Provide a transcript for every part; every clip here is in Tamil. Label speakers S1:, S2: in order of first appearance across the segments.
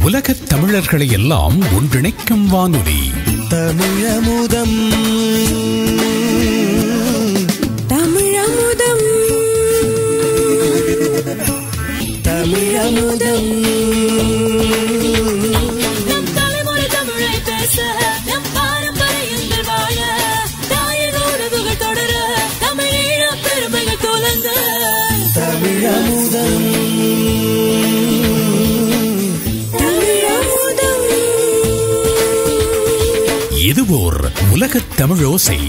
S1: உலகத் தமிழர்களை எல்லாம் ஒன்றிணைக்கும் வானொலி
S2: தமிழமுதம்
S3: தமிழமுதம்
S2: தமிழமுதம்
S3: நம் தலைமுறை தமிழை பேச நம் பாரம்பரியங்கள் வாழ தாயின் உறவுகள் தொடர தமிழீழ பெருமைகள் துலங்க
S2: தமிழமுதம்
S3: தமிழமுதம்
S1: இதுவோர் உலகத் தமிழோசை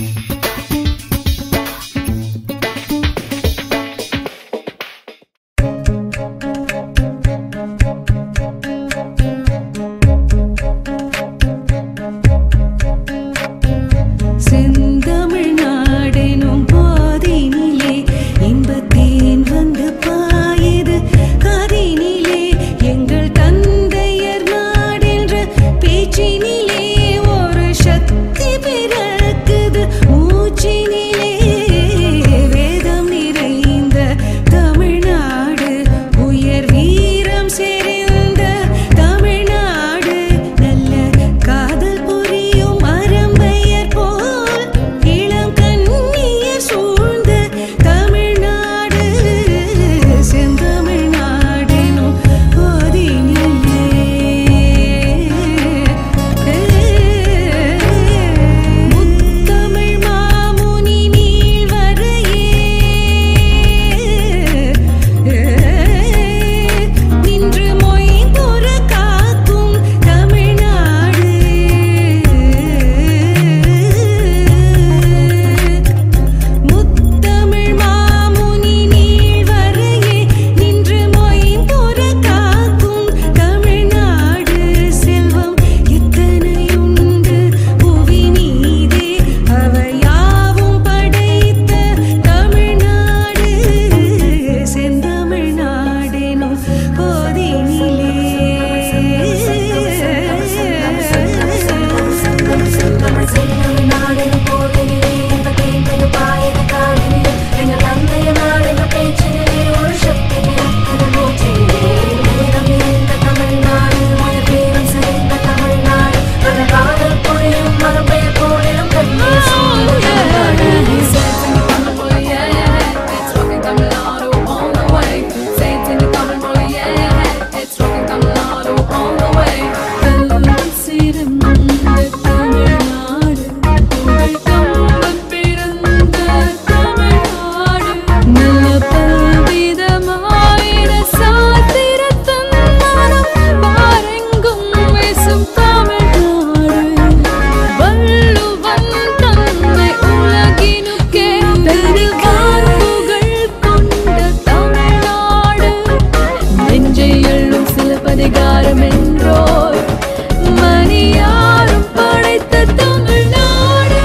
S4: செந்தமிழ்நாடெனும் போதினிலே இன்பத்தேன் வந்து பாயுது காதினிலே எங்கள் தந்தையர் நாடென்ற பேச்சினிலே ஒரு சக்தி பிறக்குது மூச்சினிலே வேதம் நிறைந்த தமிழ்நாடு உயர் வீரம் செறிந்த தமிழ்நாடு நல்ல காதல் புரியும் அறம்பெயர் போல் இளம் கண்ணியர் சூழ்ந்த தமிழ்நாடு செந்தமிழ்நாடெனும் முத்தமிழ் மாமுனி நீள்வரையே நின்று மொய்புற காக்கும் தமிழ்நாடு முத்தமிழ் மாமுனி நீள்வரையே நின்று மொய்புற காக்கும் தமிழ்நாடு செல்வம் எத்தனையுண்டு புவி மீதே அவையாவும் படைத்த தமிழ்நாடு செந்தமிழ்நாடெனும் வள்ளுவன் தன்னை உலகினுக்கே தருவார்புகள் கொண்ட தமிழ்நாடு நெஞ்சை எள்ளும் சிலப்பதிகாரம் என்றோர் மணியாரும் படைத்த தமிழ்நாடு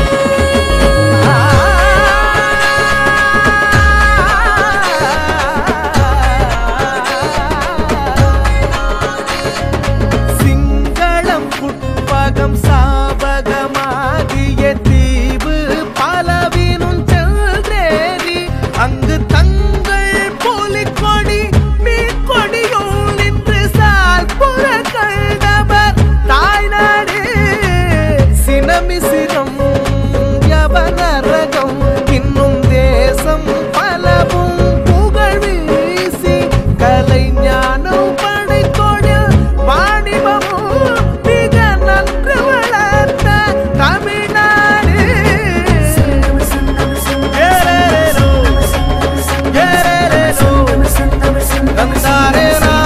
S2: சிங்களம் புட்பகம் சாபகமாகிய தீவு பலவினும் செல்றேறி அங்கு தங்கள் புலிக்கொடி மீட்கொடியும் நின்று சால் புற கண்டவர் தாய்நாடு சினமிசிரம் யவனரகம் இன்னும் தேசம் பலவும் புகழ் வீசி கலை ஞானம் படைத்தொழில் வாணிபமும் மிக நன்று வளர்த்த தமிழ்நாடு ஏரேரோ, ஏரேரோ, வந்தாரேரா,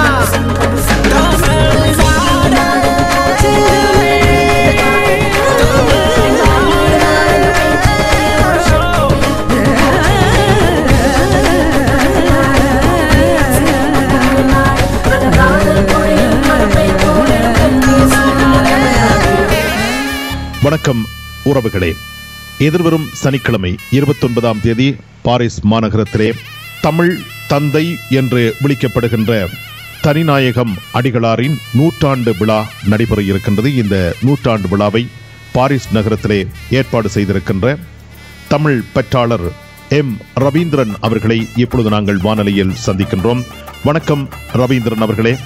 S5: வணக்கம் உறவுகளே எதிர்வரும் சனிக்கிழமை இருபத்தொன்பதாம் தேதி பாரிஸ் மாநகரத்திலே தமிழ் தந்தை என்று விളിக்கப்படுகின்ற தனிநாயகம் அடிகளாரின் நூற்றாண்டு விழா நடைபெற இருக்கின்றது இந்த நூற்றாண்டு விழாவை பாரிஸ் நகரத்திலே ஏற்பாடு செய்திருக்கின்ற தமிழ் பற்றாளர் எம் ரவீந்திரன் அவர்களை இப்பொழுது நாங்கள் வானொலியில் சந்திக்கின்றோம் வணக்கம் ரவீந்திரன் அவர்களே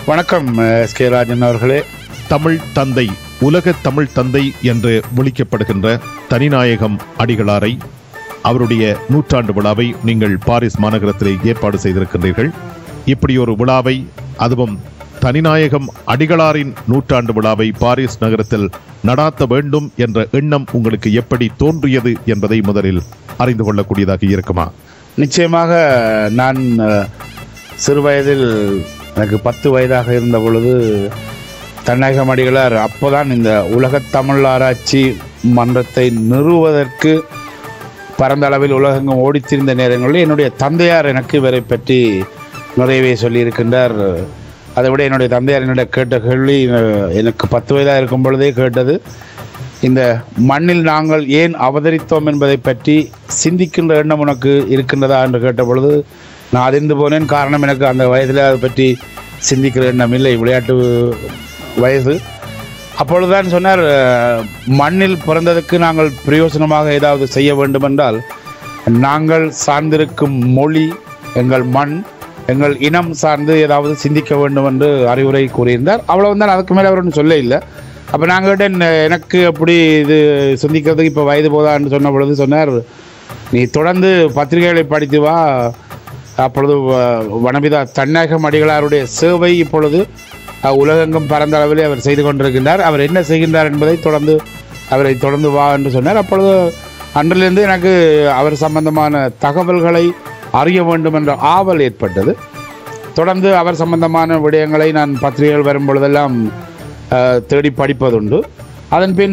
S6: வணக்கம் எஸ் கே ராஜன் அவர்களே
S5: தமிழ் தந்தை உலக தமிழ் தந்தை என்று விളിக்கப்படுகின்ற தனிநாயகம் அடிகளாரை அவருடைய நூற்றாண்டு விழாவை நீங்கள் பாரிஸ் மாநகரத்திலே ஏற்பாடு செய்திருக்கின்றீர்கள் இப்படி ஒரு விழாவை அதுவும் தனிநாயகம் அடிகளாரின் நூற்றாண்டு விழாவை பாரிஸ் நகரத்தில் நடாத்த வேண்டும் என்ற எண்ணம் உங்களுக்கு எப்படி தோன்றியது என்பதை முதலில் அறிந்து கொள்ளக்கூடியதாக இருக்குமா
S6: நிச்சயமாக நான் அஹ், சிறு வயதில் எனக்கு பத்து வயதாக இருந்த பொழுது தன்னகம் அடிகளார் அப்போதான் இந்த உலகத் தமிழ் ஆராய்ச்சி மன்றத்தை நிறுவுவதற்கு பரந்த அளவில் உலகெங்கும் ஓடித்திருந்த நேரங்களில் என்னுடைய தந்தையார் எனக்கு இவரை பற்றி நிறையவே சொல்லியிருக்கின்றார் அதை விட என்னுடைய தந்தையார் என்னுடைய கேட்ட கேள்வி அஹ், எனக்கு பத்து வயதாக இருக்கும் பொழுதே கேட்டது இந்த மண்ணில் நாங்கள் ஏன் அவதரித்தோம் என்பதை பற்றி சிந்திக்கின்ற எண்ணம் உனக்கு இருக்கின்றதா என்று கேட்ட பொழுது நான் அதிர்ந்து போனேன் காரணம் எனக்கு அந்த வயதில் அதை பற்றி சிந்திக்கிற எண்ணம் இல்லை விளையாட்டு வயது அப்பொழுதுதான் சொன்னார் அஹ், மண்ணில் பிறந்ததுக்கு நாங்கள் பிரயோசனமாக ஏதாவது செய்ய வேண்டுமென்றால் நாங்கள் சார்ந்திருக்கும் மொழி எங்கள் மண் எங்கள் இனம் சார்ந்து ஏதாவது சிந்திக்க வேண்டும் என்று அறிவுரை கூறியிருந்தார் அவ்வளவுதான் அதுக்கு மேலே அவர் ஒன்றும் சொல்ல இல்லை அப்போ நாங்கள் கேட்டேன் எனக்கு எப்படி இது சிந்திக்கிறதுக்கு இப்போ வயது போதான்னு சொன்ன பொழுது சொன்னார் நீ தொடர்ந்து பத்திரிகைகளை படித்து வா அப்பொழுது வ- வனபிதா தன்னாகம் அடிகளாருடைய சேவை இப்பொழுது அஹ், உலகெங்கும் பரந்த அளவிலே அவர் செய்து கொண்டிருக்கின்றார் அவர் என்ன செய்கின்றார் என்பதை தொடர்ந்து அவரை தொடர்ந்து வா என்று சொன்னார் அப்பொழுது அன்றிலிருந்து எனக்கு அவர் சம்பந்தமான தகவல்களை அறிய வேண்டும் என்ற ஆவல் ஏற்பட்டது தொடர்ந்து அவர் சம்பந்தமான விடயங்களை நான் பத்திரிகைகள் வரும் பொழுதெல்லாம் அஹ், தேடி படிப்பதுண்டு அதன் பின்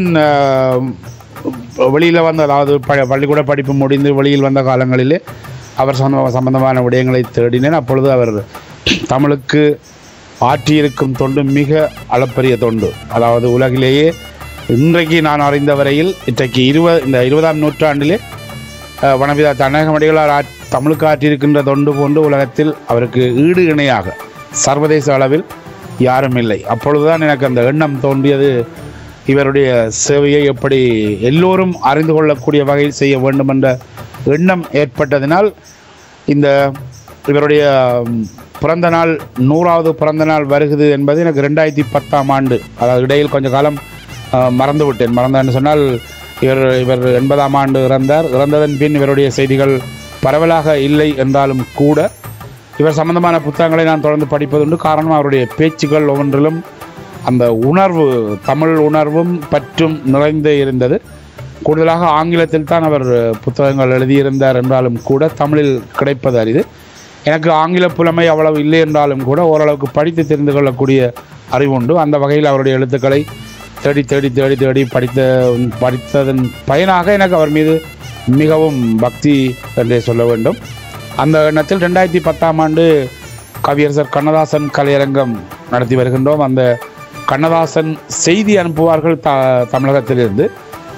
S6: வெளியில் வந்த அதாவது ப பள்ளிக்கூட படிப்பு முடிந்து வெளியில் வந்த காலங்களிலே அவர் சம்ப சம்பந்தமான விடயங்களை தேடினேன் அப்பொழுது அவர் தமிழுக்கு ஆற்றியிருக்கும் தொண்டு மிக அளப்பரிய தொண்டு அதாவது உலகிலேயே இன்றைக்கு நான் அறிந்த வரையில் இன்றைக்கு இருபது இந்த இருபதாம் நூற்றாண்டிலே அஹ், வனவிதா தன்னகமடிகளார் ஆ தமிழுக்கு ஆற்றியிருக்கின்ற தொண்டு போன்று உலகத்தில் அவருக்கு ஈடு இணையாக சர்வதேச அளவில் யாரும் இல்லை அப்பொழுதுதான் எனக்கு அந்த எண்ணம் தோன்றியது இவருடைய சேவையை எப்படி எல்லோரும் அறிந்து கொள்ளக்கூடிய வகையில் செய்ய வேண்டும் என்ற எண்ணம் ஏற்பட்டதினால் இந்த இவருடைய ம், பிறந்த நாள் நூறாவது பிறந்த நாள் வருகுது என்பது எனக்கு ரெண்டாயிரத்தி பத்தாம் ஆண்டு அதாவது இடையில் கொஞ்ச காலம் அஹ், மறந்து விட்டேன் மறந்தேன்னு சொன்னால் இவர் இவர் எண்பதாம் ஆண்டு இறந்தார் இறந்ததன் பின் இவருடைய செய்திகள் பரவலாக இல்லை என்றாலும் கூட இவர் சம்பந்தமான புத்தகங்களை நான் தொடர்ந்து படிப்பதுண்டு காரணம் அவருடைய பேச்சுக்கள் ஒவ்வொன்றிலும் அந்த உணர்வு தமிழ் உணர்வும் பற்றும் நிறைந்து இருந்தது கூடுதலாக ஆங்கிலத்தில் தான் அவர் புத்தகங்கள் எழுதியிருந்தார் என்றாலும் கூட தமிழில் கிடைப்பது அரிது எனக்கு ஆங்கில புலமை அவ்வளவு இல்லை என்றாலும் கூட ஓரளவுக்கு படித்து தெரிந்து கொள்ளக்கூடிய அறிவுண்டு அந்த வகையில் அவருடைய எழுத்துக்களை தேடி தேடி தேடி தேடி படித்த படித்ததன் பயனாக எனக்கு அவர் மீது மிகவும் பக்தி என்றே சொல்ல வேண்டும் அந்த எண்ணத்தில் ரெண்டாயிரத்தி பத்தாம் ஆண்டு கவியரசர் கண்ணதாசன் கலையரங்கம் நடத்தி வருகின்றோம் அந்த கண்ணதாசன் செய்தி அனுப்புவார்கள் த தமிழகத்திலிருந்து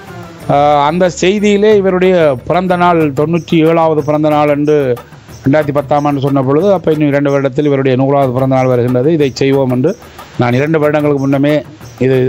S6: ஆஹ் அந்த செய்தியிலே இவருடைய பிறந்த நாள் தொண்ணூற்றி ஏழாவது பிறந்த நாள் என்று ரெண்டாயிரத்தி பத்தாம் ஆண்டு சொன்ன பொழுது அப்போ இன்னும் இரண்டு வருடத்தில் இவருடைய நூறாவது பிறந்த நாள் வருகின்றது இதை செய்வோம் என்று நான் இரண்டு வருடங்களுக்கு முன்னமே இது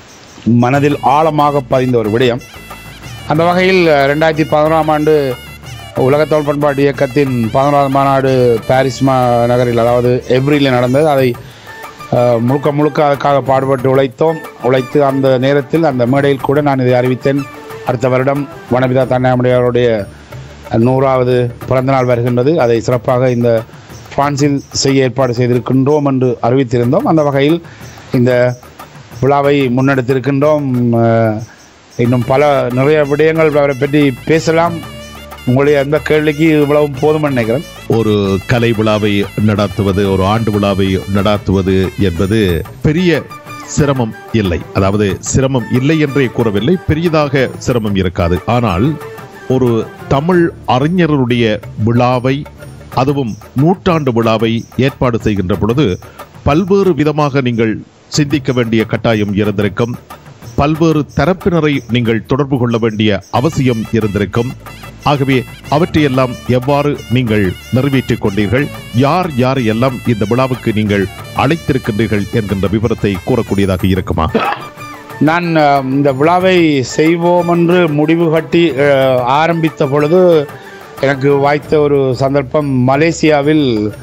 S6: மனதில் ஆழமாக பதிந்த ஒரு விடயம் அந்த வகையில் ரெண்டாயிரத்தி பதினோராம் ஆண்டு உலகத்தோல் பண்பாட்டு இயக்கத்தின் பதினோராவது மாநாடு பாரிஸ் மா நகரில் அதாவது எவ்ரியில் நடந்தது அதை அஹ், முழுக்க முழுக்க அதுக்காக பாடுபட்டு உழைத்தோம் உழைத்து அந்த நேரத்தில் அந்த மேடையில் கூட நான் இதை அறிவித்தேன் அடுத்த வருடம் வனபிதா தன்னாமுடையாருடைய நூறாவது பிறந்தநாள் வருகின்றது அதை சிறப்பாக இந்த பிரான்சில் செய்ய ஏற்பாடு செய்திருக்கின்றோம் என்று அறிவித்திருந்தோம் அந்த வகையில் இந்த விழாவை முன்னெடுத்திருக்கின்றோம் அஹ், இன்னும் பல நிறைய விடயங்கள் அவரை பற்றி பேசலாம் உங்களுடைய அந்த கேள்விக்கு இவ்வளவும் போதும்னு நினைக்கிறேன்
S5: ஒரு கலை விழாவை நடாத்துவது ஒரு ஆண்டு விழாவை நடாத்துவது என்பது பெரிய சிரமம் இல்லை அதாவது சிரமம் இல்லை என்றே கூறவில்லை பெரியதாக சிரமம் இருக்காது ஆனால் ஒரு தமிழ் அறிஞருடைய விழாவை அதுவும் நூற்றாண்டு விழாவை ஏற்பாடு செய்கின்ற பொழுது பல்வேறு விதமாக நீங்கள் சிந்திக்க வேண்டிய கட்டாயம் இருந்திருக்கும் பல்வேறு தரப்பினரை நீங்கள் தொடர்பு கொள்ள வேண்டிய அவசியம் இருந்திருக்கும் ஆகவே அவற்றையெல்லாம் எவ்வாறு நீங்கள் நிறைவேற்றிக் கொண்டீர்கள் யார் யார் எல்லாம் இந்த விழாவுக்கு நீங்கள் அழைத்திருக்கின்றீர்கள் என்கின்ற விவரத்தை கூறக்கூடியதாக இருக்குமா
S6: நான் அஹ், இந்த விழாவை செய்வோம் என்று முடிவு கட்டி அஹ், ஆரம்பித்த பொழுது எனக்கு வாய்த்த ஒரு சந்தர்ப்பம் மலேசியாவில்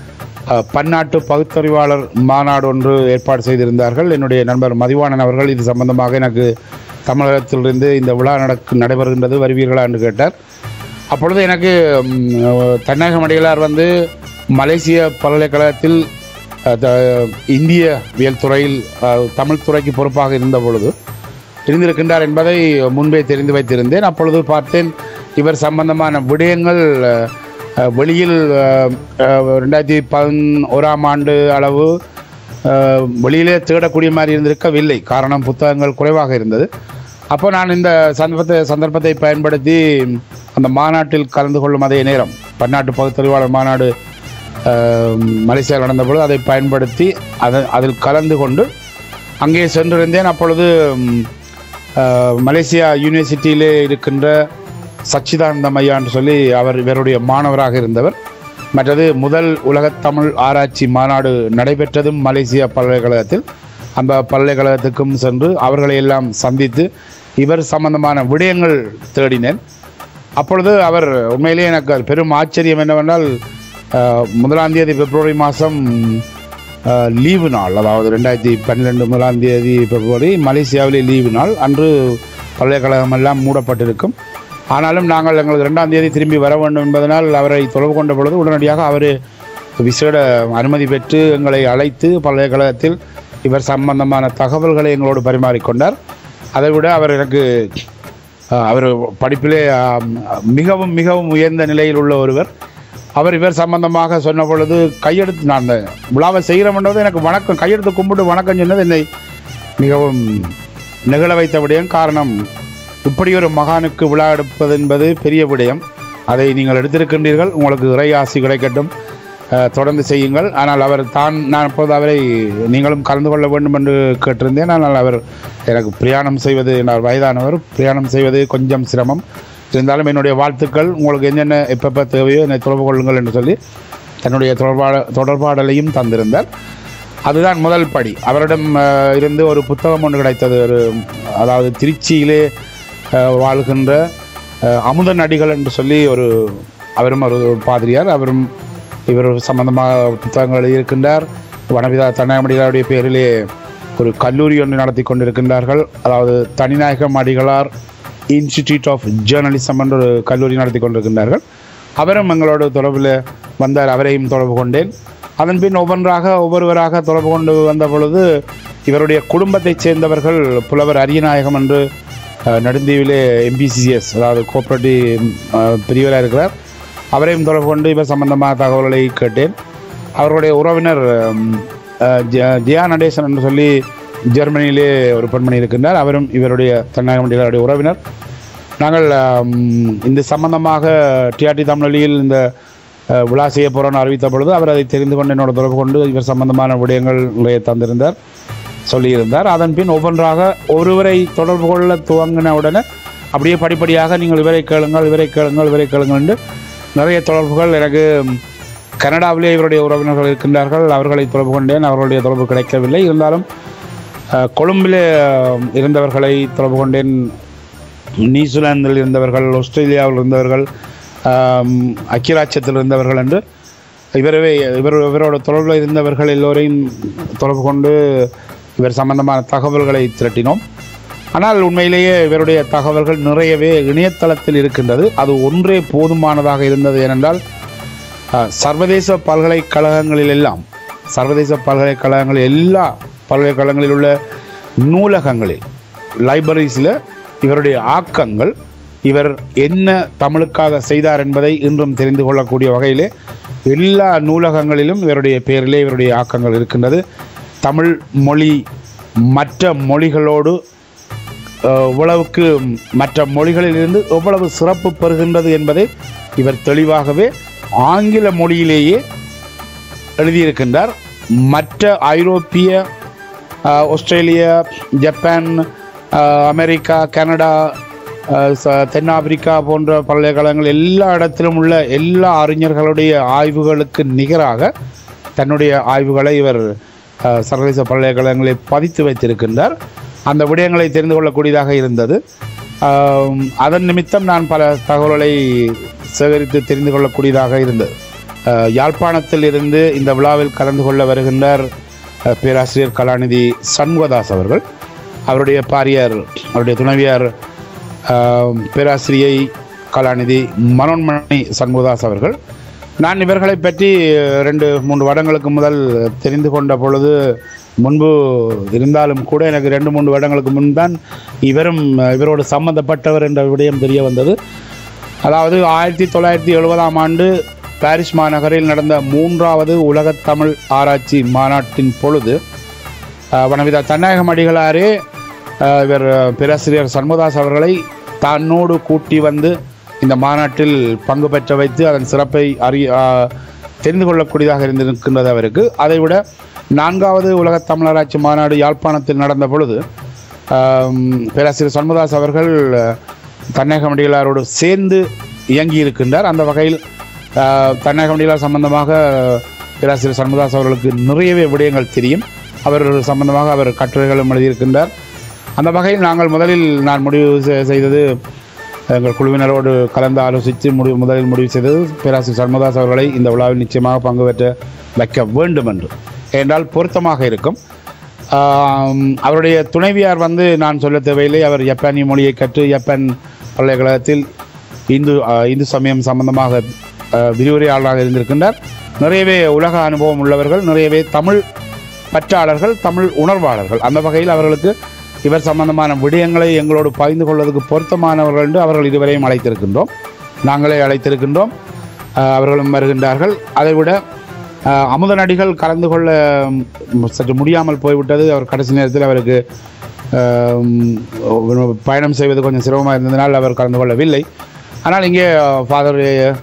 S6: அஹ், பன்னாட்டு பகுத்தறிவாளர் மாநாடு ஒன்று ஏற்பாடு செய்திருந்தார்கள் என்னுடைய நண்பர் மதிவாணன் அவர்கள் இது சம்பந்தமாக எனக்கு தமிழகத்திலிருந்து இந்த விழா நடக்கு நடைபெறுகின்றது வருவீர்களா என்று கேட்டார் அப்பொழுது எனக்கு ம், தன்னகம் அடிகளார் வந்து மலேசிய பல்கலைக்கழகத்தில் அஹ், த- இந்தியவியல் துறையில் அஹ், தமிழ் துறைக்கு பொறுப்பாக இருந்த பொழுது இருந்திருக்கின்றார் என்பதை முன்பே தெரிந்து வைத்திருந்தேன் அப்பொழுது பார்த்தேன் இவர் சம்பந்தமான விடயங்கள் அஹ், அஹ், வெளியில் அஹ், அஹ், ரெண்டாயிரத்தி பதினோராம் ஆண்டு அளவு அஹ், வெளியிலே தேடக்கூடிய மாதிரி இருந்திருக்கவில்லை காரணம் புத்தகங்கள் குறைவாக இருந்தது அப்போ நான் இந்த சந்தர்ப்பத்தை சந்தர்ப்பத்தை பயன்படுத்தி அந்த மாநாட்டில் கலந்து கொள்ளும் அதே நேரம் பன்னாட்டு பகுத்தறிவாளர் மாநாடு அஹ், மலேசியாவில் நடந்தபொழுது அதை பயன்படுத்தி அதை அதில் கலந்து கொண்டு அங்கே சென்றிருந்தேன் அப்பொழுது ம், அஹ், மலேசியா யூனிவர்சிட்டியிலே இருக்கின்ற சச்சிதானந்தம் ஐயான்னு சொல்லி அவர் இவருடைய மாணவராக இருந்தவர் மற்றது முதல் உலகத் தமிழ் ஆராய்ச்சி மாநாடு நடைபெற்றதும் மலேசியா பல்கலைக்கழகத்தில் அந்த பல்கலைக்கழகத்துக்கும் சென்று அவர்களை எல்லாம் சந்தித்து இவர் சம்பந்தமான விடயங்கள் தேடினேன் அப்பொழுது அவர் உண்மையிலேயே எனக்கு அது பெரும் ஆச்சரியம் என்னவென்றால் அஹ், முதலாம் தேதி பிப்ரவரி மாதம் லீவு நாள் அதாவது ரெண்டாயிரத்தி பன்னிரெண்டு முதலாம் தேதி பிப்ரவரி மலேசியாவிலே லீவு நாள் அன்று பல்கலைக்கழகம் எல்லாம் மூடப்பட்டிருக்கும் ஆனாலும் நாங்கள் எங்களுக்கு ரெண்டாம் தேதி திரும்பி வர வேண்டும் என்பதனால் அவரை தொடர்பு கொண்ட பொழுது உடனடியாக அவர் விசேட அனுமதி பெற்று எங்களை அழைத்து பல்கலைக்கழகத்தில் இவர் சம்பந்தமான தகவல்களை எங்களோடு பரிமாறிக்கொண்டார் அதைவிட அவர் எனக்கு அஹ், அவர் படிப்பிலே ஆம், மிகவும் மிகவும் உயர்ந்த நிலையில் உள்ள ஒருவர் அவர் இவர் சம்பந்தமாக சொன்ன பொழுது கையெடுத்து நான் அந்த விழாவை செய்கிறோம்ன்றது எனக்கு வணக்கம் கையெடுத்து கும்பிட்டு வணக்கம் சொன்னது என்னை மிகவும் நெகிழ வைத்த விடயம் காரணம் இப்படி ஒரு மகானுக்கு விழா எடுப்பது என்பது பெரிய விடயம் அதை நீங்கள் எடுத்திருக்கின்றீர்கள் உங்களுக்கு இறை ஆசி கிடைக்கட்டும் அஹ், தொடர்ந்து செய்யுங்கள் ஆனால் அவர் தான் நான் இப்போது அவரை நீங்களும் கலந்து கொள்ள வேண்டும் என்று கேட்டிருந்தேன் ஆனால் அவர் எனக்கு பிரயாணம் செய்வது நான் வயதானவர் பிரயாணம் செய்வது கொஞ்சம் சிரமம் இருந்தாலும் என்னுடைய வாழ்த்துக்கள் உங்களுக்கு என்னென்ன எப்பப்போ தேவையோ என்னை தொடர்பு கொள்ளுங்கள் என்று சொல்லி தன்னுடைய தொடர்பாட தொடர்பாடலையும் தந்திருந்தார் அதுதான் முதல் படி அவரிடம் அஹ், இருந்து ஒரு புத்தகம் ஒன்று கிடைத்தது ஒரு அதாவது திருச்சியிலே அஹ், வாழ்கின்ற அஹ், அமுதன் அடிகள் என்று சொல்லி ஒரு அவரும் ஒரு பாதிரியார் அவரும் இவர் சம்பந்தமாக புத்தகங்கள் எழுதியிருக்கின்றார் வனவிதா தன்னாமடிகளுடைய பேரிலே ஒரு கல்லூரி ஒன்று நடத்தி கொண்டிருக்கின்றார்கள் அதாவது Thaninayagam Adigalar institute of journalism என்ற ஒரு கல்லூரி நடத்தி கொண்டிருக்கின்றார்கள் அவரும் எங்களோட தொடர்பில் வந்தார் அவரையும் தொடர்பு கொண்டேன் அதன் பின் ஒவ்வொன்றாக ஒவ்வொருவராக தொடர்பு கொண்டு வந்த பொழுது இவருடைய குடும்பத்தைச் சேர்ந்தவர்கள் புலவர் அரியநாயகம் என்று அஹ், நெடுந்தீவிலே எம்பிசிஎஸ் அதாவது கோஆப்ரேட்டிவ் பிரிவராக இருக்கிறார் அவரையும் தொடர்பு கொண்டு இவர் சம்பந்தமான தகவல்களை கேட்டேன் அவருடைய உறவினர் ம், அஹ், ஜ- ஜெயா நடேசன் என்று சொல்லி ஜெர்மனியிலே ஒரு பெண்மணி இருக்கின்றார் அவரும் இவருடைய தன்னாகமண்டிகளுடைய உறவினர் நாங்கள் ம், இந்த சம்பந்தமாக டிஆர்டி தமிழொலியில் இந்த அஹ், விழா செய்ய போகிறோன்னு அறிவித்த பொழுது அவர் அதை தெரிந்து கொண்டு என்னோட தொடர்பு கொண்டு இவர் சம்பந்தமான விடயங்கள் நிறைய தந்திருந்தார் சொல்லியிருந்தார் அதன் பின் ஒவ்வொன்றாக ஒருவரை தொடர்பு கொள்ள துவங்கின உடனே அப்படியே படிப்படியாக நீங்கள் இவரை கேளுங்கள் இவரை கேளுங்கள் இவரை கேளுங்கள் என்று நிறைய தொடர்புகள் எனக்கு ம், கனடாவிலே இவருடைய உறவினர்கள் இருக்கின்றார்கள் அவர்களை தொடர்பு கொண்டேன் அவர்களுடைய தொடர்பு கிடைக்கவில்லை இருந்தாலும் அஹ், கொழும்பிலே அஹ், இருந்தவர்களை தொடர்பு கொண்டேன் நியூசிலாந்தில் இருந்தவர்கள் ஆஸ்திரேலியாவில் இருந்தவர்கள் ஆம், ஐக்கியராட்சியத்தில் இருந்தவர்கள் என்று இவரவே இவர் இவரோட தொடர்பில் இருந்தவர்கள் எல்லோரையும் தொடர்பு கொண்டு இவர் சம்பந்தமான தகவல்களை திரட்டினோம் ஆனால் உண்மையிலேயே இவருடைய தகவல்கள் நிறையவே இணையதளத்தில் இருக்கின்றது அது ஒன்றே போதுமானதாக இருந்தது ஏனென்றால் அஹ், சர்வதேச பல்கலைக்கழகங்களில் எல்லாம் சர்வதேச பல்கலைக்கழகங்கள் எல்லா பல்கலைக்கழகங்களில் உள்ள நூலகங்களில் லைப்ரரிஸில் இவருடைய ஆக்கங்கள் இவர் என்ன தமிழுக்காக செய்தார் என்பதை இன்றும் தெரிந்து கொள்ளக்கூடிய வகையிலே எல்லா நூலகங்களிலும் இவருடைய பெயரிலே இவருடைய ஆக்கங்கள் இருக்கின்றது தமிழ் மொழி மற்ற மொழிகளோடு அஹ், எவ்வளவுக்கு மற்ற மொழிகளிலிருந்து எவ்வளவு சிறப்பு பெறுகின்றது என்பதை இவர் தெளிவாகவே ஆங்கில மொழியிலேயே எழுதியிருக்கின்றார் மற்ற ஐரோப்பிய அஹ், ஆஸ்திரேலியா ஜப்பான் அஹ், அமெரிக்கா கனடா அஹ், ச- தென்னாப்பிரிக்கா போன்ற பல்கலைக்கழகங்கள் எல்லா இடத்திலும் உள்ள எல்லா அறிஞர்களுடைய ஆய்வுகளுக்கு நிகராக தன்னுடைய ஆய்வுகளை இவர் அஹ், சர்வதேச பல்கலைக்கழகங்களில் பதித்து வைத்திருக்கின்றார் அந்த விடயங்களை தெரிந்து கொள்ளக்கூடியதாக இருந்தது ஆம், அதன் நிமித்தம் நான் பல தகவல்களை சேகரித்து தெரிந்து கொள்ளக்கூடியதாக இருந்தது அஹ், யாழ்ப்பாணத்தில் இருந்து இந்த விழாவில் கலந்து கொள்ள வருகின்றார் அஹ், பேராசிரியர் கலாநிதி சண்முகதாஸ் அவர்கள் அவருடைய பாரியார் அவருடைய துணைவியார் அஹ், பேராசிரியை கலாநிதி மனோன்மணி சண்முகதாஸ் அவர்கள் நான் இவர்களை பற்றி அஹ், ரெண்டு மூன்று வருடங்களுக்கு முதல் தெரிந்து கொண்ட பொழுது முன்பு இருந்தாலும் கூட எனக்கு ரெண்டு மூன்று வருடங்களுக்கு முன்தான் இவரும் அஹ், இவரோடு சம்பந்தப்பட்டவர் என்ற விடயம் தெரிய வந்தது அதாவது ஆயிரத்தி தொள்ளாயிரத்தி எழுபதாம் ஆண்டு பாரிஸ் மாநகரில் நடந்த மூன்றாவது உலகத் தமிழ் ஆராய்ச்சி மாநாட்டின் பொழுது அஹ், வனவிதா தன்னாயகம் அடிகளாரே அஹ், இவர் அஹ், பேராசிரியர் சண்முதாஸ் அவர்களை தன்னோடு கூட்டி வந்து இந்த மாநாட்டில் பங்கு பெற்ற வைத்து அதன் சிறப்பை அறி அஹ், தெரிந்து கொள்ளக்கூடியதாக இருந்திருக்கின்றது அவருக்கு அதைவிட நான்காவது உலகத் தமிழராட்சி மாநாடு யாழ்ப்பாணத்தில் நடந்த பொழுது ஆம், பேராசிரியர் சண்முதாஸ் அவர்கள் அஹ், தன்னகம் அடிகளாரோடு சேர்ந்து இயங்கி இருக்கின்றார் அந்த வகையில் அஹ், தன்னகம் அடிகளார் சம்பந்தமாக பேராசிரியர் சண்முதாஸ் அவர்களுக்கு நிறையவே விடயங்கள் தெரியும் அவர் சம்பந்தமாக அவர் கட்டுரைகளும் எழுதியிருக்கின்றார் அந்த வகையில் நாங்கள் முதலில் நான் முடிவு செ- செய்தது எங்கள் குழுவினரோடு கலந்து ஆலோசித்து முடிவு முதலில் முடிவு செய்தது பேராசிரியர் சண்முதாஸ் அவர்களை இந்த விழாவில் நிச்சயமாக பங்கு பெற்ற வைக்க வேண்டும் என்று என்றால் பொருத்தமாக இருக்கும் ஆம், அவருடைய துணைவியார் வந்து நான் சொல்ல தேவையில்லை அவர் ஜப்பானிய மொழியை கற்று ஜப்பான் பல்கலைக்கழகத்தில் இந்து ஆ, இந்து சமயம் சம்பந்தமாக ஆ, விரிவுரையாளராக இருந்திருக்கின்றார் நிறையவே உலக அனுபவம் உள்ளவர்கள் நிறையவே தமிழ் பற்றாளர்கள் தமிழ் உணர்வாளர்கள் அந்த வகையில் அவர்களுக்கு இவர் சம்பந்தமான விடயங்களை எங்களோடு பகிர்ந்து கொள்வதற்கு பொருத்தமானவர்கள் என்று அவர்கள் இதுவரையும் அழைத்திருக்கின்றோம் நாங்களே அழைத்திருக்கின்றோம் ஆஹ் அவர்களும் வருகின்றார்கள் அதைவிட ஆஹ் அமுத நடிகள் கலந்து கொள்ள ம், சற்று முடியாமல் போய்விட்டது அவர் கடைசி நேரத்தில் அவருக்கு ஆம், பயணம் செய்வது கொஞ்சம் சிரமமாக இருந்ததினால் அவர் கலந்து கொள்ளவில்லை ஆனால் இங்கே ஃபாதர்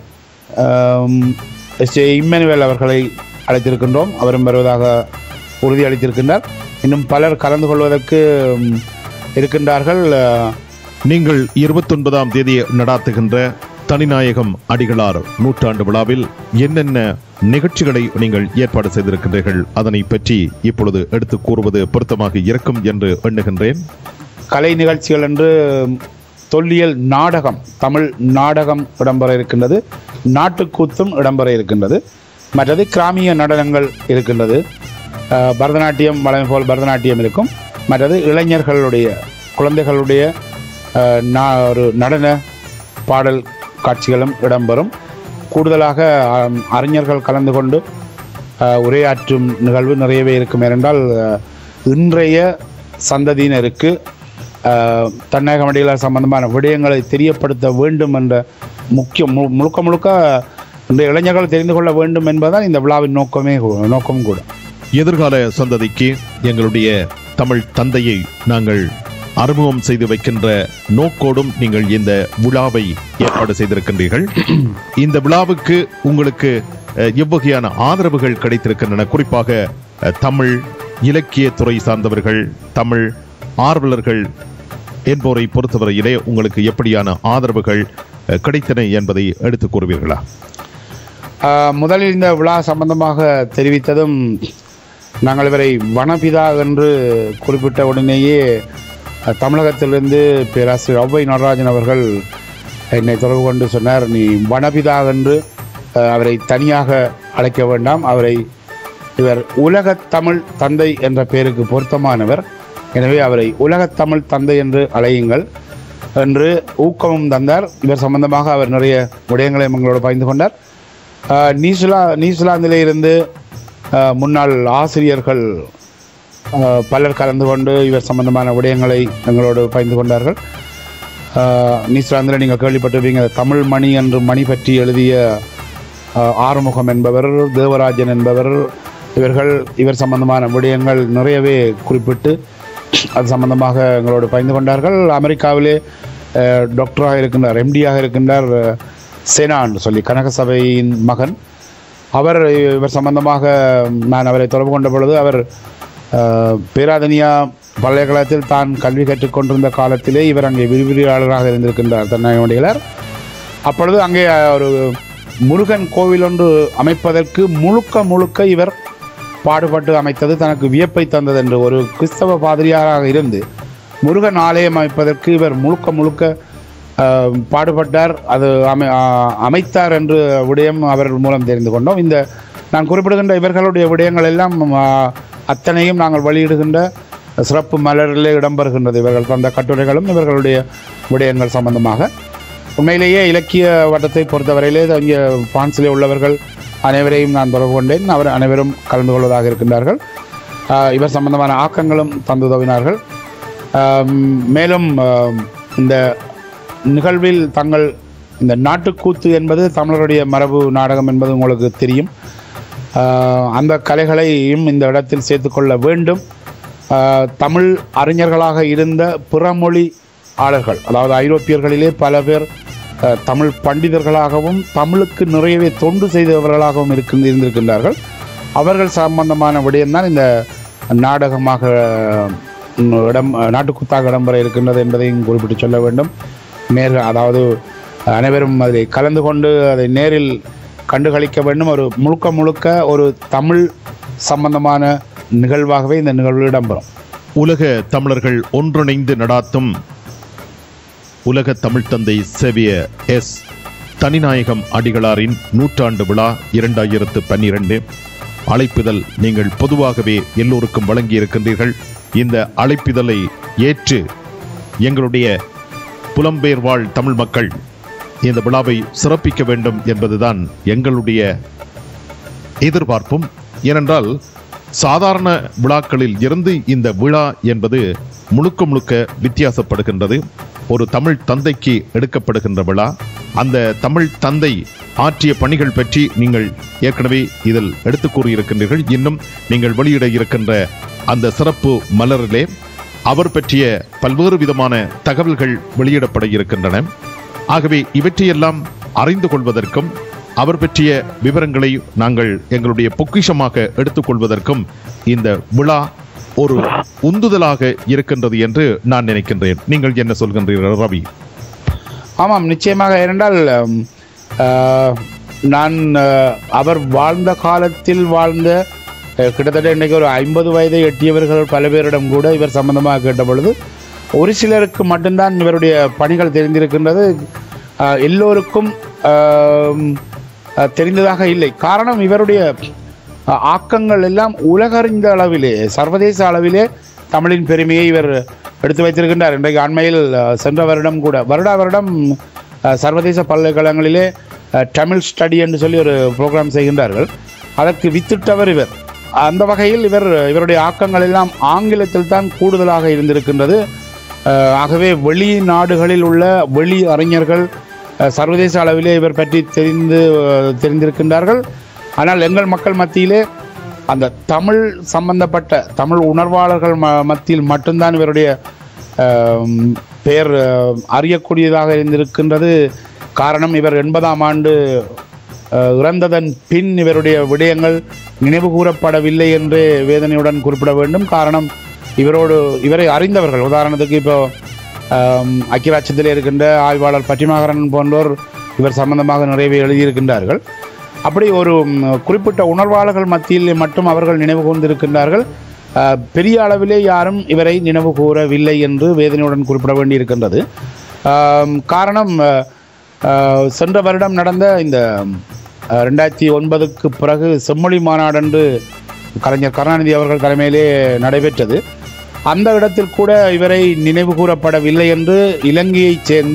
S6: எஸ் ஜே இம்மானுவேல் அவர்களை அழைத்திருக்கின்றோம் அவரும் வருவதாக உறுதி அளித்திருக்கின்றார் இன்னும் பலர் கலந்து கொள்வதற்கு ம், இருக்கின்றார்கள் ஆஹ்,
S5: நீங்கள் இருபத்தொன்பதாம் தேதி நடாத்துகின்ற தனிநாயகம் அடிகளார் நூற்றாண்டு விழாவில் என்னென்ன நிகழ்ச்சிகளை நீங்கள் ஏற்பாடு செய்திருக்கின்றீர்கள் அதனை பற்றி இப்பொழுது எடுத்து கூறுவது பொருத்தமாக இருக்கும் என்று எண்ணுகின்றேன்
S6: கலை நிகழ்ச்சிகள் என்று தொல்லியல் நாடகம் தமிழ் நாடகம் இடம்பெற இருக்கின்றது நாட்டுக்கூத்தும் இடம்பெற இருக்கின்றது மற்றது கிராமிய நடனங்கள் இருக்கின்றது அஹ், பரதநாட்டியம் வளமை போல் பரதநாட்டியம் இருக்கும் மற்றது இளைஞர்களுடைய குழந்தைகளுடைய அஹ், நா- ஒரு நடன பாடல் காட்சிகளும் இடம்பெறும் கூடுதலாக அஹ், அறிஞர்கள் கலந்து கொண்டு அஹ், உரையாற்றும் நிகழ்வு நிறையவே இருக்கும் ஏனென்றால் அஹ், இன்றைய சந்ததியினருக்கு அஹ், தன்னகம் அடிகளார் சம்பந்தமான விடயங்களை தெரியப்படுத்த வேண்டும் என்ற முக்கிய மு- முழுக்க முழுக்க இந்த இளைஞர்கள் தெரிந்து கொள்ள வேண்டும் என்பதுதான் இந்த விழாவின் நோக்கமே கூ- நோக்கம் கூட
S5: எதிர்கால சந்ததிக்கு எங்களுடைய தமிழ் தந்தையை நாங்கள் அறிமுகம் செய்து வைக்கின்ற நோக்கோடும் நீங்கள் இந்த விழாவை ஏற்பாடு செய்திருக்கின்றீர்கள் இந்த விழாவுக்கு உங்களுக்கு அஹ், எவ்வகையான ஆதரவுகள் கிடைத்திருக்கின்றன குறிப்பாக அஹ், தமிழ் இலக்கியத்துறை சார்ந்தவர்கள் தமிழ் ஆர்வலர்கள் என்போரை பொறுத்தவரையிலே உங்களுக்கு எப்படியான ஆதரவுகள் அஹ், கிடைத்தன என்பதை எடுத்துக் கூறுவீர்களா
S6: ஆஹ் முதலில் இந்த விழா சம்பந்தமாக தெரிவித்ததும் நாங்கள் இவரை வனபிதா என்று குறிப்பிட்ட உடனேயே அஹ், தமிழகத்திலிருந்து பேராசிரியர் ஔவை நடராஜன் அவர்கள் என்னை தொடர்பு கொண்டு சொன்னார் நீ வனபிதா என்று அஹ், அவரை தனியாக அழைக்க வேண்டாம் அவரை இவர் உலகத் தமிழ் தந்தை என்ற பெயருக்கு பொருத்தமானவர் எனவே அவரை உலகத் தமிழ் தந்தை என்று அழையுங்கள் என்று ஊக்கமும் தந்தார் இவர் சம்பந்தமாக அவர் நிறைய விடயங்களை எங்களோடு பகிர்ந்து கொண்டார் ஆஹ் நியூசிலா நியூசிலாந்திலே இருந்து ஆஹ் முன்னாள் ஆசிரியர்கள் ஆஹ் பலர் கலந்து கொண்டு இவர் சம்பந்தமான விடயங்களை எங்களோடு பகிர்ந்து கொண்டார்கள் ஆஹ் நியூசிலாந்தில் நீங்கள் கேள்விப்பட்டிருப்பீங்க தமிழ் மணி என்று மணி பற்றி எழுதிய ஆஹ் ஆறுமுகம் என்பவர் தேவராஜன் என்பவர் இவர்கள் இவர் சம்பந்தமான விடயங்கள் நிறையவே குறிப்பிட்டு அது சம்பந்தமாக எங்களோடு பகிர்ந்து கொண்டார்கள் அமெரிக்காவிலே ஆஹ் டாக்டராக இருக்கின்றார் எம்டியாக இருக்கின்றார் ஆஹ் சேனான் சொல்லி கனக சபையின் மகன் அவர் இவர் சம்பந்தமாக நான் அவரை தொடர்பு கொண்ட பொழுது அவர் ஆஹ், பேராதனியா பல்கலைக்கழகத்தில் தான் கல்வி கற்றுக்கொண்டிருந்த காலத்திலே இவர் அங்கே விரிவுரையாளராக இருந்திருக்கின்றார் தன்னாயவடிகளார் அப்பொழுது அங்கே ஒரு முருகன் கோவில் ஒன்று அமைப்பதற்கு முழுக்க முழுக்க இவர் பாடுபட்டு அமைத்தது தனக்கு வியப்பை தந்தது என்று ஒரு கிறிஸ்தவ பாதிரியாராக இருந்து முருகன் ஆலயம் அமைப்பதற்கு இவர் முழுக்க முழுக்க அஹ், பாடுபட்டார் அது அமை அஹ், அமைத்தார் என்று விடயம் அவர்கள் மூலம் தெரிந்து கொண்டோம் இந்த நான் குறிப்பிடுகின்ற இவர்களுடைய விடயங்கள் எல்லாம் அஹ், அத்தனையும் நாங்கள் வெளியிடுகின்ற சிறப்பு மலரிலே இடம்பெறுகின்றது இவர்கள் தந்த கட்டுரைகளும் இவர்களுடைய விடயங்கள் சம்பந்தமாக உண்மையிலேயே இலக்கிய வட்டத்தை பொறுத்தவரையிலே இங்கே பிரான்சிலே உள்ளவர்கள் அனைவரையும் நான் தொடர்பு கொண்டேன் அவர் அனைவரும் கலந்து கொள்வதாக இருக்கின்றார்கள் ஆஹ் இவர் சம்பந்தமான ஆக்கங்களும் தந்து உதவினார்கள் ஆம், மேலும் ஆம், இந்த நிகழ்வில் தங்கள் இந்த நாட்டுக்கூத்து என்பது தமிழருடைய மரபு நாடகம் என்பது உங்களுக்கு தெரியும் ஆஹ் அந்த கலைகளையும் இந்த இடத்தில் சேர்த்துக்கொள்ள வேண்டும் ஆஹ் தமிழ் அறிஞர்களாக இருந்த பிறமொழி ஆளர்கள் அதாவது ஐரோப்பியர்களிலே பல பேர் ஆஹ் தமிழ் பண்டிதர்களாகவும் தமிழுக்கு நிறையவே தொண்டு செய்தவர்களாகவும் இருக்கு இருந்திருக்கின்றார்கள் அவர்கள் சம்பந்தமான விடயம்தான் இந்த நாடகமாக உம், இடம் நாட்டுக்குத்தாக இடம்பெற இருக்கின்றது என்பதையும் குறிப்பிட்டு சொல்ல வேண்டும் நேர் அதாவது அனைவரும் அதை கலந்து கொண்டு அதை நேரில் கண்டுகளிக்க வேண்டும் ஒரு முழுக்க முழுக்க ஒரு தமிழ் சம்பந்தமான நிகழ்வாகவே இந்த நிகழ்வு இடம்பெறும்
S5: உலக தமிழர்கள் ஒன்றிணைந்து நடாத்தும் உலக தமிழ் தந்தை செவிய எஸ் தனிநாயகம் அடிகளாரின் நூற்றாண்டு விழா இரண்டாயிரத்து பன்னிரண்டு அழைப்பிதழ் நீங்கள் பொதுவாகவே எல்லோருக்கும் வழங்கியிருக்கின்றீர்கள் இந்த அழைப்பிதழை ஏற்று எங்களுடைய புலம்பெயர் வாழ் தமிழ் மக்கள் இந்த விழாவை சிறப்பிக்க வேண்டும் என்பதுதான் எங்களுடைய எதிர்பார்ப்பும் ஏனென்றால் சாதாரண விழாக்களில் இருந்து இந்த விழா என்பது முழுக்க முழுக்க வித்தியாசப்படுகின்றது ஒரு தமிழ் தந்தைக்கு எடுக்கப்படுகின்ற விழா அந்த தமிழ் தந்தை ஆற்றிய பணிகள் பற்றி நீங்கள் ஏற்கனவே இதில் எடுத்து கூறியிருக்கின்றீர்கள் இன்னும் நீங்கள் வெளியிட இருக்கின்ற அந்த சிறப்பு மலரிலே அவர் பற்றிய பல்வேறு விதமான தகவல்கள் வெளியிடப்பட இருக்கின்றன ஆகவே இவற்றையெல்லாம் அறிந்து கொள்வதற்கும் அவர் பற்றிய விவரங்களை நாங்கள் எங்களுடைய பொக்கிஷமாக எடுத்துக்கொள்வதற்கும் இந்த விழா ஒரு உந்துதலாக இருக்கின்றது என்று நான் நினைக்கின்றேன் நீங்கள் என்ன சொல்கின்றீர்கள் ரவி
S6: ஆமாம் நிச்சயமாக ஏனென்றால் உம், ஆஹ், நான் ஆஹ், அவர் வாழ்ந்த காலத்தில் வாழ்ந்த அஹ், கிட்டத்தட்ட இன்றைக்கு ஒரு ஐம்பது வயதை எட்டியவர்கள் பல பேரிடம் கூட இவர் சம்பந்தமாக கேட்ட பொழுது ஒரு சிலருக்கு மட்டும்தான் இவருடைய பணிகள் தெரிந்திருக்கின்றது ஆஹ், எல்லோருக்கும் ஆம், ஆஹ், தெரிந்ததாக இல்லை காரணம் இவருடைய ஆஹ், ஆக்கங்கள் எல்லாம் உலகறிந்த அளவிலே சர்வதேச அளவிலே தமிழின் பெருமையை இவர் எடுத்து வைத்திருக்கின்றார் இன்றைக்கு அண்மையில் அஹ், சென்ற வருடம் கூட வருடா வருடம் அஹ், சர்வதேச பல்கலைக்கழகங்களிலே அஹ், தமிழ் ஸ்டடி என்று சொல்லி ஒரு ப்ரோக்ராம் செய்கின்றார்கள் அதற்கு வித்திட்டவர் இவர் அந்த வகையில் இவர் இவருடைய ஆக்கங்கள் எல்லாம் ஆங்கிலத்தில் தான் கூடுதலாக இருந்திருக்கின்றது அஹ், ஆகவே வெளிநாடுகளில் உள்ள வெளி அறிஞர்கள் அஹ், சர்வதேச அளவிலே இவர் பற்றி தெரிந்து அஹ், தெரிந்திருக்கின்றார்கள் ஆனால் எங்கள் மக்கள் மத்தியிலே அந்த தமிழ் சம்பந்தப்பட்ட தமிழ் உணர்வாளர்கள் ம மத்தியில் மட்டும்தான் இவருடைய ஆம், பெயர் ஆஹ், அறியக்கூடியதாக இருந்திருக்கின்றது காரணம் இவர் எண்பதாம் ஆண்டு ஆஹ், இறந்ததன் பின் இவருடைய விடயங்கள் நினைவு கூறப்படவில்லை என்று வேதனையுடன் குறிப்பிட வேண்டும் காரணம் இவரோடு இவரை அறிந்தவர்கள் உதாரணத்துக்கு இப்போ ஆம், ஐக்கியராட்சியத்தில் இருக்கின்ற ஆய்வாளர் பட்டிமாகரன் போன்றோர் இவர் சம்பந்தமாக நிறையவே எழுதியிருக்கின்றார்கள் அப்படி ஒரு ம், குறிப்பிட்ட உணர்வாளர்கள் மத்தியில் மட்டும் அவர்கள் நினைவு கூர்ந்திருக்கின்றார்கள் அஹ், பெரிய அளவிலே யாரும் இவரை நினைவு கூறவில்லை என்று வேதனையுடன் குறிப்பிட வேண்டியிருக்கின்றது ஆம், காரணம் அஹ், அஹ், சென்ற வருடம் நடந்த இந்த அஹ், ரெண்டாயிரத்தி ஒன்பதுக்கு பிறகு செம்மொழி மாநாடு என்று கலைஞர் கருணாநிதி அவர்கள் தலைமையிலே நடைபெற்றது அந்த இடத்தில் கூட இவரை நினைவு கூறப்படவில்லை என்று இலங்கையைச் சேர்ந்த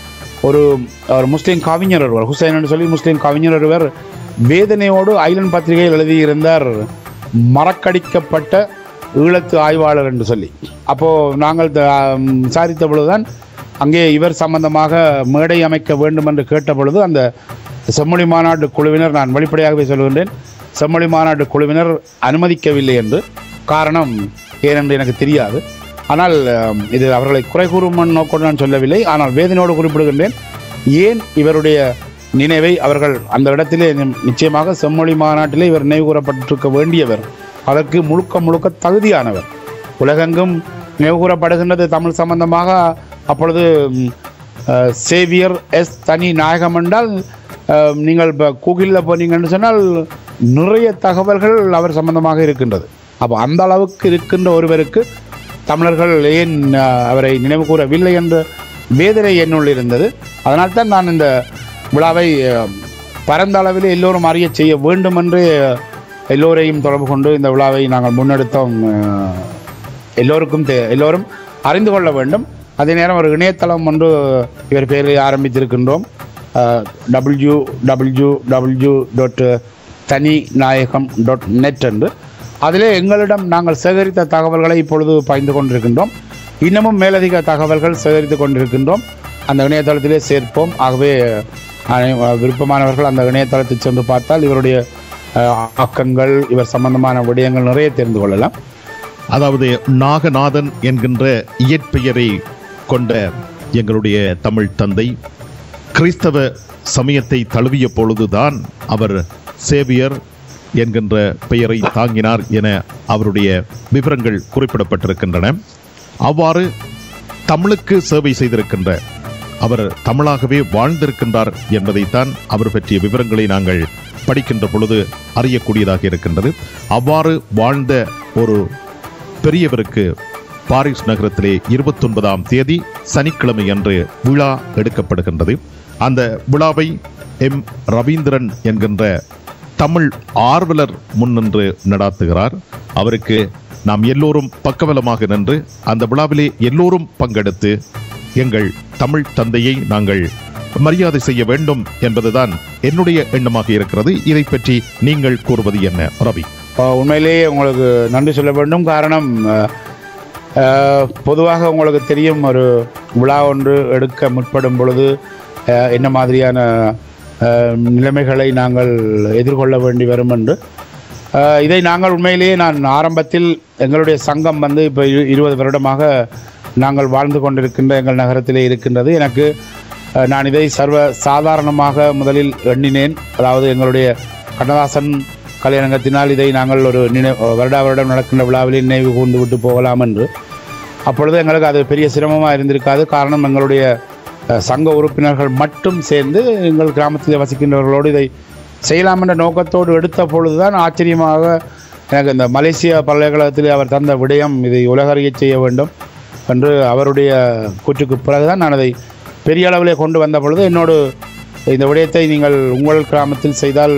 S6: ஒரு ஒரு முஸ்லீம் கவிஞர் ஒருவர் ஹுசைன் என்று சொல்லி முஸ்லீம் கவிஞர் ஒருவர் வேதனையோடு ஐலண்ட் பத்திரிகையில் எழுதியிருந்தார் மறக்கடிக்கப்பட்ட ஈழத்து ஆய்வாளர் என்று சொல்லி அப்போது நாங்கள் த- ஆம், விசாரித்த பொழுதுதான் அங்கே இவர் சம்பந்தமாக மேடை அமைக்க வேண்டும் என்று கேட்ட பொழுது அந்த செம்மொழி மாநாட்டு குழுவினர் நான் வெளிப்படையாகவே சொல்கின்றேன் செம்மொழி மாநாட்டு குழுவினர் அனுமதிக்கவில்லை என்று காரணம் ஏனென்று எனக்கு தெரியாது ஆனால் ஆம், இது அவர்களை குறை கூறும் நோக்கோடு நான் சொல்லவில்லை ஆனால் வேதனையோடு குறிப்பிடுகின்றேன் ஏன் இவருடைய நினைவை அவர்கள் அந்த இடத்திலே நி- நிச்சயமாக செம்மொழி மாநாட்டிலே இவர் நினைவு கூறப்பட்டிருக்க வேண்டியவர் அதற்கு முழுக்க முழுக்க தகுதியானவர் உலகெங்கும் நினைவு கூறப்படுகின்றது தமிழ் சம்பந்தமாக அப்பொழுது ம், அஹ், சேவியர் எஸ் தனி நாயகம் என்றால் அஹ், நீங்கள் இப்போ கூகுளில் போனீங்கன்னு சொன்னால் நிறைய தகவல்கள் அவர் சம்பந்தமாக இருக்கின்றது அப்போ அந்த அளவுக்கு இருக்கின்ற ஒருவருக்கு தமிழர்கள் ஏன் அஹ், அவரை நினைவு கூறவில்லை என்று வேதனை என்னுள் இருந்தது அதனால் தான் நான் இந்த விழாவை அஹ், பரந்த அளவில் எல்லோரும் அறிய செய்ய வேண்டும் என்று எல்லோரையும் தொடர்பு கொண்டு இந்த விழாவை நாங்கள் முன்னெடுத்தோம் அஹ், எல்லோருக்கும் தே எல்லோரும் அறிந்து கொள்ள வேண்டும் அதே நேரம் ஒரு இணையதளம் ஒன்று இவர் பேரில் ஆரம்பித்திருக்கின்றோம் W W W dot Thaninayagam dot net என்று அதிலே எங்களிடம் நாங்கள் சேகரித்த தகவல்களை இப்பொழுது பகிர்ந்து கொண்டிருக்கின்றோம் இன்னமும் மேலதிக தகவல்கள் சேகரித்து கொண்டிருக்கின்றோம் அந்த இணையதளத்திலே சேர்ப்போம் ஆகவே அனை- விருப்பமானவர்கள் அந்த இணையதளத்தில் சென்று பார்த்தால் இவருடைய அஹ், ஆக்கங்கள் இவர் சம்பந்தமான விடயங்கள் நிறைய தெரிந்து கொள்ளலாம்
S5: அதாவது நாகநாதன் என்கின்ற இயற்பெயரை கொண்ட எங்களுடைய தமிழ் தந்தை கிறிஸ்தவ சமயத்தை தழுவிய பொழுதுதான் அவர் சேவியர் என்கின்ற பெயரை தாங்கினார் என அவருடைய விவரங்கள் குறிப்பிடப்பட்டிருக்கின்றன அவ்வாறு தமிழுக்கு சேவை செய்திருக்கின்ற அவர் தமிழாகவே வாழ்ந்திருக்கின்றார் என்பதைத்தான் அவர் பற்றிய விவரங்களை நாங்கள் படிக்கின்ற பொழுது அறியக்கூடியதாக இருக்கின்றது அவ்வாறு வாழ்ந்த ஒரு பெரியவருக்கு பாரிஸ் நகரத்திலே இருபத்தொன்பதாம் தேதி சனிக்கிழமை அன்று விழா எடுக்கப்படுகின்றது அந்த விழாவை எம் ரவீந்திரன் என்கின்ற தமிழ் ஆர்வலர் முன்னின்று நடாத்துகிறார் அவருக்கு நாம் எல்லோரும் பக்கபலமாக நின்று அந்த விழாவிலே எல்லோரும் பங்கெடுத்து எங்கள் தமிழ் தந்தையை நாங்கள் மரியாதை செய்ய வேண்டும் என்பதுதான் என்னுடைய எண்ணமாக இருக்கிறது இதை பற்றி நீங்கள் கூறுவது என்ன ரவி
S6: அஹ் உண்மையிலேயே உங்களுக்கு நன்றி சொல்ல வேண்டும் காரணம் அஹ், அஹ், பொதுவாக உங்களுக்கு தெரியும் ஒரு விழா ஒன்று எடுக்க முற்படும் பொழுது அஹ், என்ன மாதிரியான அஹ், நிலைமைகளை நாங்கள் எதிர்கொள்ள வேண்டி வரும் என்று அஹ், இதை நாங்கள் உண்மையிலேயே நான் ஆரம்பத்தில் எங்களுடைய சங்கம் வந்து இப்போ இரு- இருபது வருடமாக நாங்கள் வாழ்ந்து கொண்டிருக்கின்ற எங்கள் நகரத்திலே இருக்கின்றது எனக்கு அஹ், நான் இதை சர்வ சாதாரணமாக முதலில் எண்ணினேன் அதாவது எங்களுடைய கண்ணதாசன் கலையரங்கத்தினால் இதை நாங்கள் ஒரு நினை வருடா வருடம் நடக்கின்ற விழாவில் நினைவு கூர்ந்து விட்டு போகலாம் என்று அப்பொழுது எங்களுக்கு அது பெரிய சிரமமாக இருந்திருக்காது காரணம் எங்களுடைய அஹ், சங்க உறுப்பினர்கள் மட்டும் சேர்ந்து எங்கள் கிராமத்தில் வசிக்கின்றவர்களோடு இதை செய்யலாம் என்ற நோக்கத்தோடு எடுத்த பொழுதுதான் ஆச்சரியமாக எனக்கு இந்த மலேசியா பல்கலைக்கழகத்தில் அவர் தந்த விடயம் இதை உலகறியச் செய்ய வேண்டும் என்று அவருடைய கூற்றுக்கு பிறகுதான் நான் அதை பெரிய அளவிலே கொண்டு வந்த பொழுது என்னோடு இந்த விடயத்தை நீங்கள் உங்கள் கிராமத்தில் செய்தால்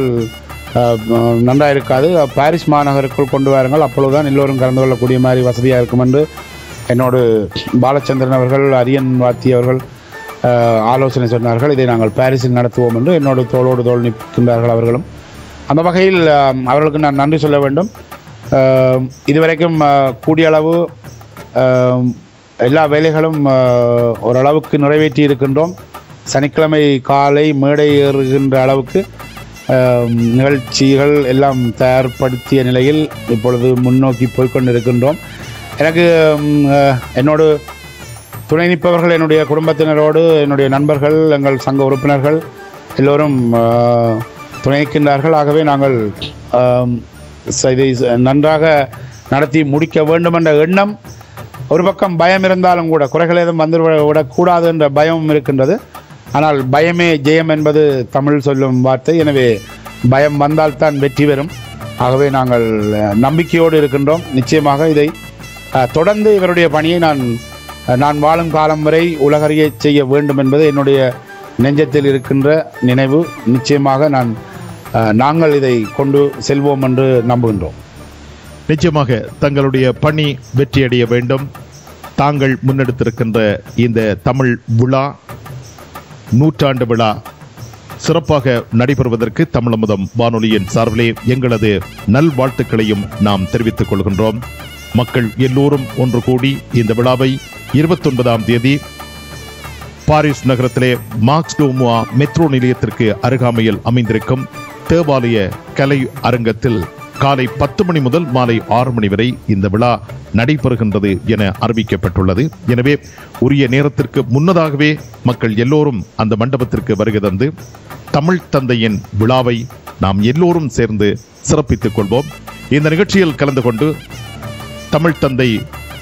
S6: நன்றாக இருக்காது பாரிஸ் மாநகருக்குள் கொண்டு வாருங்கள் அப்பொழுதுதான் எல்லோரும் கலந்து கொள்ளக்கூடிய மாதிரி வசதியாக இருக்கும் என்று என்னோடு பாலச்சந்திரன் அவர்கள் அரியன் வாத்தி அவர்கள் அஹ், ஆலோசனை சொன்னார்கள் இதை நாங்கள் பாரிஸில் நடத்துவோம் என்று என்னோடு தோளோடு தோள் நிற்கின்றார்கள் அவர்களும் அந்த வகையில் அஹ், அவர்களுக்கு நான் நன்றி சொல்ல வேண்டும் அஹ், இதுவரைக்கும் அஹ், கூடிய அளவு அஹ், எல்லா வேலைகளும் அஹ், ஓரளவுக்கு நிறைவேற்றி இருக்கின்றோம் சனிக்கிழமை காலை மேடை ஏறுகின்ற அளவுக்கு அஹ், நிகழ்ச்சிகள் எல்லாம் தயார்படுத்திய நிலையில் இப்பொழுது முன்னோக்கி போய்க்கொண்டிருக்கின்றோம் எனக்கு ம், அஹ், என்னோடு துணை நிற்பவர்கள் என்னுடைய குடும்பத்தினரோடு என்னுடைய நண்பர்கள் எங்கள் சங்க உறுப்பினர்கள் எல்லோரும் அஹ், துணை நிற்கின்றார்கள் ஆகவே நாங்கள் அஹ், ச- இதை ச- நன்றாக நடத்தி முடிக்க வேண்டும் என்ற எண்ணம் ஒரு பக்கம் பயம் இருந்தாலும் கூட குறைகள் ஏதும் வந்து விடக்கூடாது என்ற பயமும் இருக்கின்றது ஆனால் பயமே ஜெயம் என்பது தமிழ் சொல்லும் வார்த்தை எனவே பயம் வந்தால்தான் வெற்றி பெறும் ஆகவே நாங்கள் அஹ், நம்பிக்கையோடு இருக்கின்றோம் நிச்சயமாக இதை அஹ், தொடர்ந்து இவருடைய பணியை நான் அஹ், நான் வாழும் காலம் வரை உலகறிய செய்ய வேண்டும் என்பது என்னுடைய நெஞ்சத்தில் இருக்கின்ற நினைவு நிச்சயமாக நான் அஹ், நாங்கள் இதை கொண்டு செல்வோம் என்று நம்புகின்றோம்
S5: நிச்சயமாக தங்களுடைய பணி வெற்றியடைய வேண்டும் தாங்கள் முன்னெடுத்திருக்கின்ற இந்த தமிழ் விழா நூற்றாண்டு விழா சிறப்பாக நடைபெறுவதற்கு தமிழமுதம் வானொலியின் சார்பிலே எங்களது நல்வாழ்த்துக்களையும் நாம் தெரிவித்துக் கொள்கின்றோம் மக்கள் எல்லோரும் ஒன்று கூடி இந்த விழாவை இருபத்தொன்பதாம் தேதி பாரிஸ் நகரத்திலே மார்க்ஸ் டோமுவா மெட்ரோ நிலையத்திற்கு அருகாமையில் அமைந்திருக்கும் தேவாலய கலை அரங்கத்தில் காலை பத்து மணி முதல் மாலை ஆறு மணி வரை இந்த விழா நடைபெறுகின்றது என அறிவிக்கப்பட்டுள்ளது எனவே உரிய நேரத்திற்கு முன்னதாகவே மக்கள் எல்லோரும் அந்த மண்டபத்திற்கு வருகை தந்து தமிழ் தந்தையின் விழாவை நாம் எல்லோரும் சேர்ந்து சிறப்பித்துக் கொள்வோம் இந்த நிகழ்ச்சியில் கலந்து கொண்டு தமிழ் தந்தை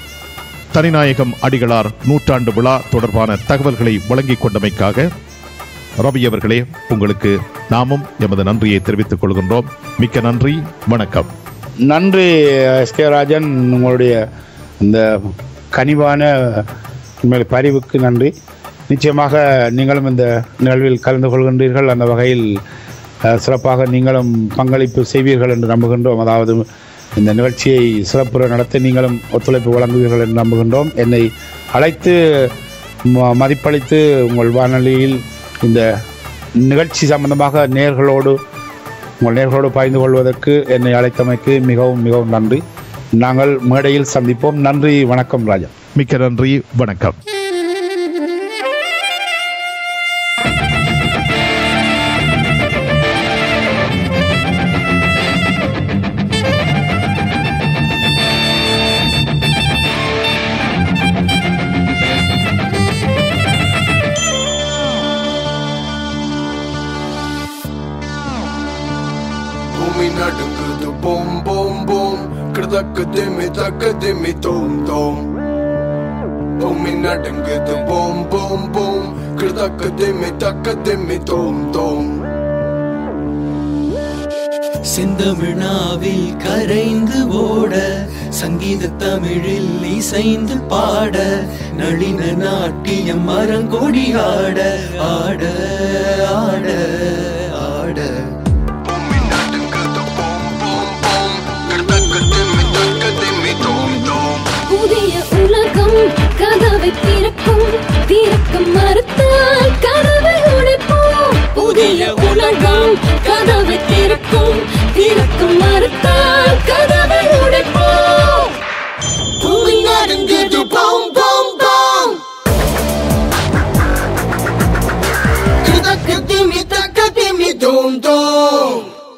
S5: தனிநாயகம் அடிகளார் நூற்றாண்டு விழா தொடர்பான தகவல்களை வழங்கிக் கொண்டமைக்காக ரவி அவர்களே உங்களுக்கு நாமும் எமது நன்றியை தெரிவித்துக் கொள்கின்றோம் மிக்க நன்றி வணக்கம்
S6: நன்றி எஸ் கே ராஜன் உங்களுடைய இந்த கனிவான உண்மையில் பரிவுக்கு நன்றி நிச்சயமாக நீங்களும் இந்த நிகழ்வில் கலந்து கொள்கின்றீர்கள் அந்த வகையில் அஹ், சிறப்பாக நீங்களும் பங்களிப்பு செய்வீர்கள் என்று நம்புகின்றோம் அதாவது இந்த நிகழ்ச்சியை சிறப்புற நடத்த நீங்களும் ஒத்துழைப்பு வழங்குவீர்கள் என்று நம்புகின்றோம் என்னை அழைத்து ம- மதிப்பளித்து உங்கள் வானொலியில் இந்த நிகழ்ச்சி சம்பந்தமாக நேர்களோடு உங்கள் நேர்களோடு பகிர்ந்து கொள்வதற்கு என்னை அழைத்தமைக்கு மிகவும் மிகவும் நன்றி நாங்கள் மேடையில் சந்திப்போம் நன்றி வணக்கம் ராஜா
S5: மிக்க நன்றி வணக்கம்
S7: பூமி நடுங்குது போம் போம் போம் கிருதக்கு திம்மி தக்கு திம்மி தோம் தோம் பூமி நடுங்குது போம் போம் போம் கிருதக்கு திம்மி தக்கு திம்மி தோம் தோம்
S8: செந்தமிழ்நாவில் கரைந்து ஓட சங்கீத தமிழில் இசைந்து பாட நளின நாட்டியம் மரங்கொடி ஆட ஆட ஆட ஆட
S7: பூமி நடுங்குது போம் போம் போம் கிருதக்கு திம்மி தக்கு திம்மி தோம் தோம்
S4: புதிய உலகம் கதவை திறக்கும் திறக்க மறுத்தால் கதவை உடைப்போம் புதிய உலகம் கதவை திறக்கும் திறக்க மறுத்தால் கதவை உடைப்போம்
S7: பூமி நடுங்குது போம் போம் போம் கிருதக்கு திம்மி தக்கு திம்மி தோம் தோம்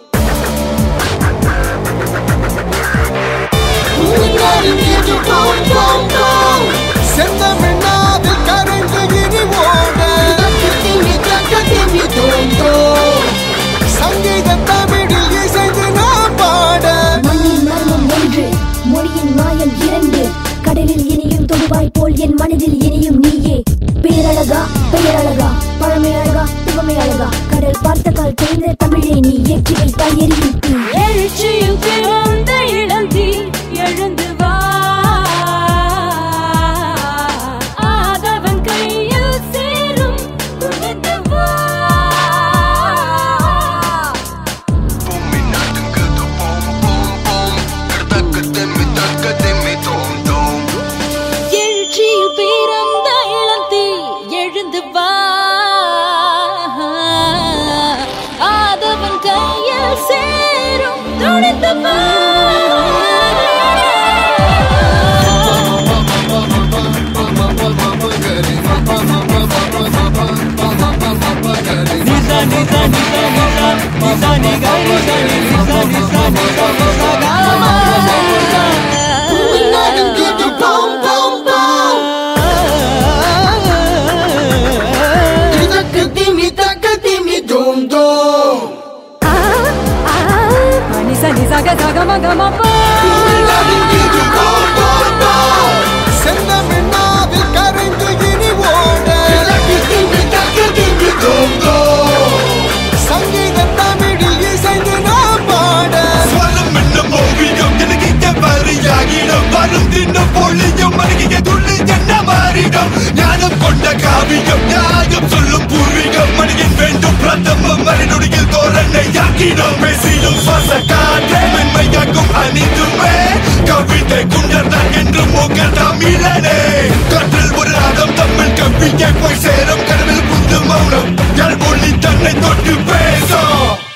S7: பூமி நடுங்குது போம் போம் போம் செந்தமிழ்நாவில் கரைந்து இனி ஓட கிருதக்கு திம்மி தக்கு திம்மி தோம் தோம் சங்கீத தமிழில் இசைந்து நான் பாட
S9: மண்ணின் மர்மம் ஒன்று மொழியின் மாயம் இரண்டு கடலில் இனியும் தொடுவாய் போல் என் மனதில் இனியும் நீயே பேரழகா பெயரழகா பழமை அழகா புகமை அழகா கடல் பார்த்த கால் தெரிந்த தமிழே நீ ஏற்றி வைத்தாய் எரியும் தீ
S3: எழுச்சியில் பிறந்த இளந்தி எழுந்து வா ஆதவன் கையில் சேரும் துணிந்து வா
S7: பூமி நடுங்குது போம் போம் போம் கிருதக்கு திம்மி தக்கு திம்மி தோம் தோம்
S3: எழுச்சியில் பிறந்த இளந்தி எழுந்து வா ஆதவன் கையில் சேரும் துணிந்து வா
S8: நிசா நிசா நிசா நிசா நிசா நிகா நிசா நிசா நிசா நிசா நிசா காமா
S7: பூமி நடுங்குது போம் போம் போம் கிருதக்கு திம்மி தக்கு திம்மி தோம் தோம்
S3: நிசா நிசா கசா கம கம பா
S7: பூமி நடுங்குது போம் போம் போம் செந்தமிழ்நாவில் கரைந்து இனி ஓட கிருதக்கு திம்மி தக்கு திம்மி தோம் தோம் சங்கீத தமிழில் இசைந்து நான் பாட
S10: ஸ்வரம் என்னும் ஓவியம் எனக்கு இங்க வரியாகிடும் வரும் தின்னும் பொழியும் மருகிய துள்ளி என்ன மாறிடும் ஞானம் கொண்ட காவியம் நியாயம் சொல்லும் பூர்வீகம் மணியின் வேண்டும் பிரதமம் மறுநொடியில் தோரணை யாக்கிடும் பேசிடும் சுவாச காற்றே மென்மையாக்கும் அனைத்துமே கவிதை குண்டர்தான் என்று முகர் தமிழனே காற்றில் ஒரு ராகம் தமிழ் கவியை போய் சேரும் கடலில் புது மௌனம் யாழ் மொழி தன்னை தொட்டு பேசும்